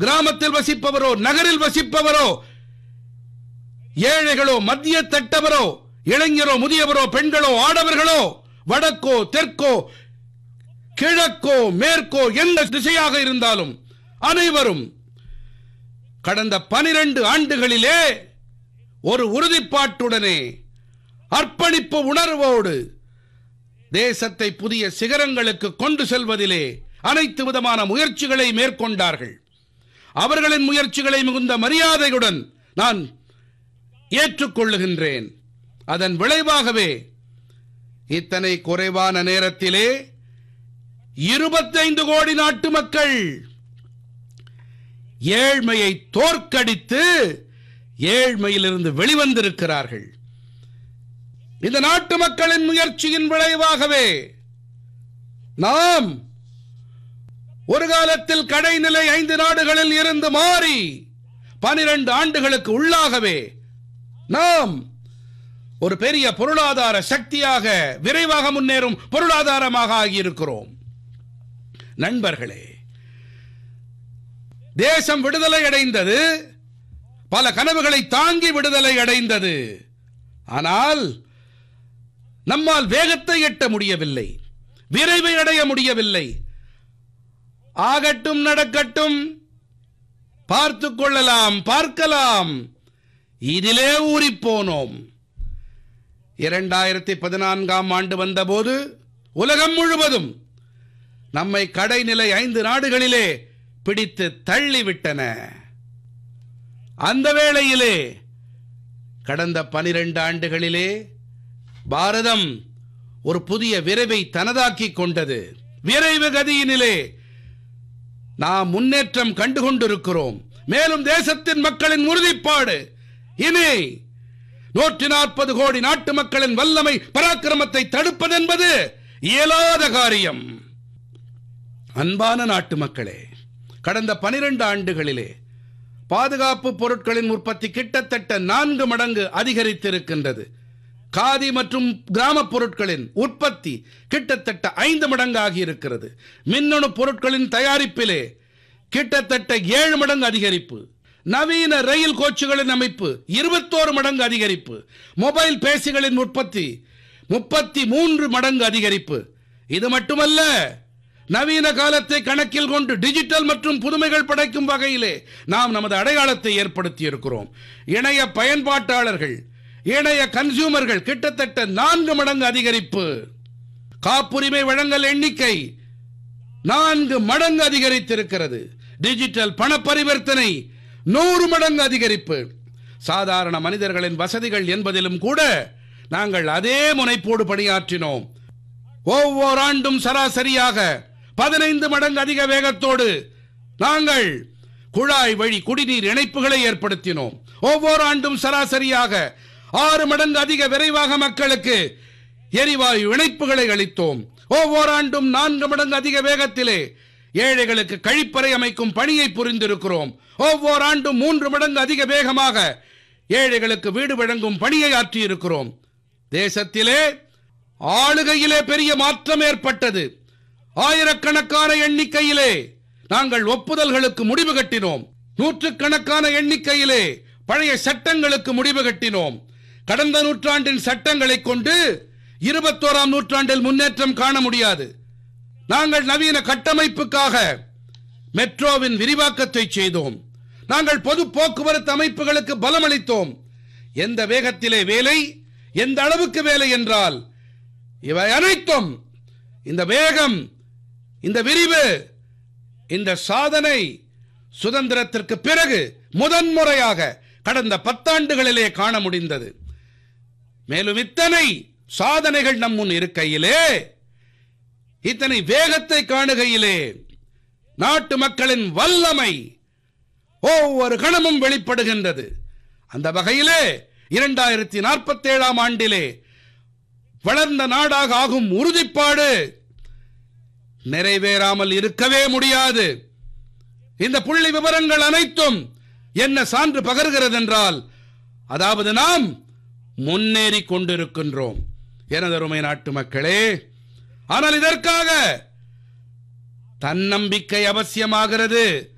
கிராமத்தில் வசிப்பவரோ நகரில் வசிப்பவரோ ஏழைகளோ மத்திய தட்டவரோ இளைஞரோ முதியவரோ பெண்களோ ஆடவர்களோ வடக்கோ தெற்கோ கிழக்கோ மேற்கோ எந்த திசையாக இருந்தாலும் அனைவரும் கடந்த பனிரெண்டு ஆண்டுகளிலே ஒரு உறுதிப்பாட்டுடனே அர்ப்பணிப்பு உணர்வோடு தேசத்தை புதிய சிகரங்களுக்கு கொண்டு செல்வதிலே அனைத்து விதமான முயற்சிகளை மேற்கொண்டார்கள் அவர்களின் முயற்சிகளை மிகுந்த மரியாதையுடன் நான் ஏற்றுக்கொள்ளுகின்றேன் அதன் விளைவாகவே இத்தனை குறைவான நேரத்திலே இருபத்தைந்து கோடி நாட்டு மக்கள் ஏழ்மையை தோற்கடித்து ஏழ்மையிலிருந்து வெளிவந்திருக்கிறார்கள் இந்த நாட்டு மக்களின் முயற்சியின் விளைவாகவே நாம் ஒரு காலத்தில் கடைநிலை ஐந்து நாடுகளில் இருந்து மாறி பனிரெண்டு ஆண்டுகளுக்கு உள்ளாகவே நாம் ஒரு பெரிய பொருளாதார சக்தியாக விரைவாக முன்னேறும் பொருளாதாரமாக ஆகியிருக்கிறோம் நண்பர்களே தேசம் விடுதலை அடைந்தது பல கனவுகளை தாங்கி விடுதலை அடைந்தது ஆனால் நம்மால் வேகத்தை எட்ட முடியவில்லை விரைவை அடைய முடியவில்லை ஆகட்டும் நடக்கட்டும் பார்த்துக் கொள்ளலாம் பார்க்கலாம் இதிலே ஊறிப் போனோம் இரண்டாயிரத்தி பதினான்காம் ஆண்டு வந்தபோது உலகம் முழுவதும் நம்மை கடைநிலை ஐந்து நாடுகளிலே பிடித்து தள்ளிவிட்டன அந்த வேளையிலே கடந்த பனிரெண்டு ஆண்டுகளிலே பாரதம் ஒரு புதிய விரைவை தனதாக்கிக் கொண்டது விரைவு கதியினிலே நாம் முன்னேற்றம் கண்டுகொண்டிருக்கிறோம் மேலும் தேசத்தின் மக்களின் உறுதிப்பாடு இனி நூற்றி நாற்பது கோடி நாட்டு மக்களின் வல்லமை பராக்கிரமத்தை தடுப்பதென்பது இயலாத காரியம் அன்பான நாட்டு மக்களே கடந்த பனிரெண்டு ஆண்டுகளிலே பாதுகாப்பு பொருட்களின் உற்பத்தி கிட்டத்தட்ட நான்கு மடங்கு அதிகரித்திருக்கின்றது காதி மற்றும் கிராமப் பொருட்களின் உற்பத்தி கிட்டத்தட்ட ஐந்து மடங்காகி இருக்கிறது மின்னணு பொருட்களின் தயாரிப்பிலே கிட்டத்தட்ட ஏழு மடங்கு அதிகரிப்பு நவீன ரயில் கோச்சுகளின் அமைப்பு இருபத்தோரு மடங்கு அதிகரிப்பு மொபைல் பேசிகளின் உற்பத்தி முப்பத்தி மூன்று மடங்கு அதிகரிப்பு இது மட்டுமல்ல நவீன காலத்தை கணக்கில் கொண்டு டிஜிட்டல் மற்றும் புதுமைகள் படைக்கும் வகையிலே நாம் நமது அடையாளத்தை ஏற்படுத்தி இருக்கிறோம் இணைய பயன்பாட்டாளர்கள் இணைய கன்சியூமர்கள் கிட்டத்தட்ட நான்கு மடங்கு அதிகரிப்பு காப்புரிமை வழங்கல் எண்ணிக்கை நான்கு மடங்கு அதிகரித்திருக்கிறது டிஜிட்டல் பண பரிவர்த்தனை நூறு மடங்கு அதிகரிப்பு சாதாரண மனிதர்களின் வசதிகள் என்பதிலும் கூட நாங்கள் அதே முனைப்போடு பணியாற்றினோம் ஒவ்வொரு ஆண்டும் சராசரியாக பதினைந்து மடங்கு அதிக வேகத்தோடு நாங்கள் குழாய் வழி குடிநீர் இணைப்புகளை ஏற்படுத்தினோம் ஒவ்வொரு ஆண்டும் சராசரியாக ஆறு மடங்கு அதிக விரைவாக மக்களுக்கு எரிவாயு இணைப்புகளை அளித்தோம் ஒவ்வொரு ஆண்டும் நான்கு மடங்கு அதிக வேகத்திலே ஏழைகளுக்கு கழிப்பறை அமைக்கும் பணியை புரிந்திருக்கிறோம் ஒவ்வொரு ஆண்டும் மூன்று மடங்கு அதிக வேகமாக ஏழைகளுக்கு வீடு வழங்கும் பணியை ஆற்றியிருக்கிறோம் தேசத்திலே ஆளுகையிலே பெரிய மாற்றம் ஏற்பட்டது ஆயிரக்கணக்கான எண்ணிக்கையிலே நாங்கள் ஒப்புதல்களுக்கு முடிவு கட்டினோம் நூற்றுக்கணக்கான எண்ணிக்கையிலே பழைய சட்டங்களுக்கு முடிவு கட்டினோம் கடந்த நூற்றாண்டின் சட்டங்களை கொண்டு இருபத்தோராம் நூற்றாண்டில் முன்னேற்றம் காண முடியாது நாங்கள் நவீன கட்டமைப்புக்காக மெட்ரோவின் விரிவாக்கத்தை செய்தோம் நாங்கள் பொது போக்குவரத்து அமைப்புகளுக்கு பலமளித்தோம் எந்த வேகத்திலே வேலை எந்த அளவுக்கு வேலை என்றால் இவை அனைத்தும் இந்த வேகம் இந்த விரிவு இந்த சாதனை சுதந்திரத்திற்கு பிறகு முதன்முறையாக கடந்த பத்தாண்டுகளிலே காண முடிந்தது மேலும் இத்தனை சாதனைகள் நம் முன் இருக்கையிலே இத்தனை வேகத்தை காணுகையிலே நாட்டு மக்களின் வல்லமை ஒவ்வொரு கணமும் வெளிப்படுகின்றது அந்த வகையிலே இரண்டாயிரத்தி நாற்பத்தி ஏழாம் ஆண்டிலே வளர்ந்த நாடாக ஆகும் உறுதிப்பாடு நிறைவேறாமல் இருக்கவே முடியாது இந்த புள்ளி விவரங்கள் அனைத்தும் என்ன சான்று பகர்கிறது என்றால் அதாவது நாம் முன்னேறி கொண்டிருக்கின்றோம் எனதருமை நாட்டு மக்களே ஆனால் இதற்காக தன்னம்பிக்கை அவசியமாகிறது